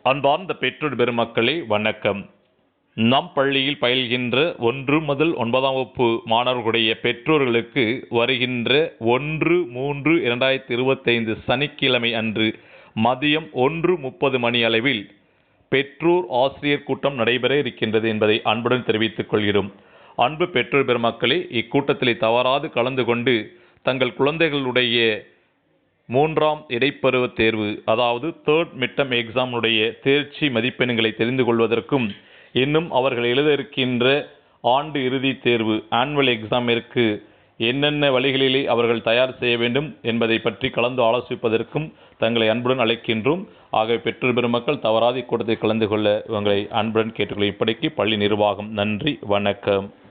அன்பார்ந்த பெற்றோர் பெருமக்களே வணக்கம் நம் பள்ளியில் பயில்கின்ற ஒன்று முதல் ஒன்பதாம் வகுப்பு மாணவர்களுடைய பெற்றோர்களுக்கு வருகின்ற ஒன்று மூன்று இரண்டாயிரத்தி இருபத்தைந்து சனிக்கிழமை அன்று மதியம் ஒன்று முப்பது மணி அளவில் பெற்றோர் ஆசிரியர் கூட்டம் நடைபெற இருக்கின்றது என்பதை அன்புடன் தெரிவித்துக் கொள்கிறோம் அன்பு பெற்றோர் பெருமக்களே இக்கூட்டத்தில் தவறாது கலந்து கொண்டு தங்கள் குழந்தைகளுடைய மூன்றாம் இடைப்பருவ தேர்வு அதாவது தேர்ட் மிட்டம் எக்ஸாமுடைய தேர்ச்சி மதிப்பெண்களை தெரிந்து கொள்வதற்கும் இன்னும் அவர்கள் எழுத இருக்கின்ற ஆண்டு இறுதி தேர்வு ஆனுவல் எக்ஸாமிற்கு என்னென்ன வழிகளிலே அவர்கள் தயார் செய்ய வேண்டும் என்பதை பற்றி கலந்து ஆலோசிப்பதற்கும் தங்களை அன்புடன் அழைக்கின்றோம் ஆகவே பெற்றோர் பெருமக்கள் தவறாது இக்கூட்டத்தில் கலந்து கொள்ள உங்களை அன்புடன் கேட்டுக்கொள்ள இப்படிக்கு பள்ளி நிர்வாகம் நன்றி வணக்கம்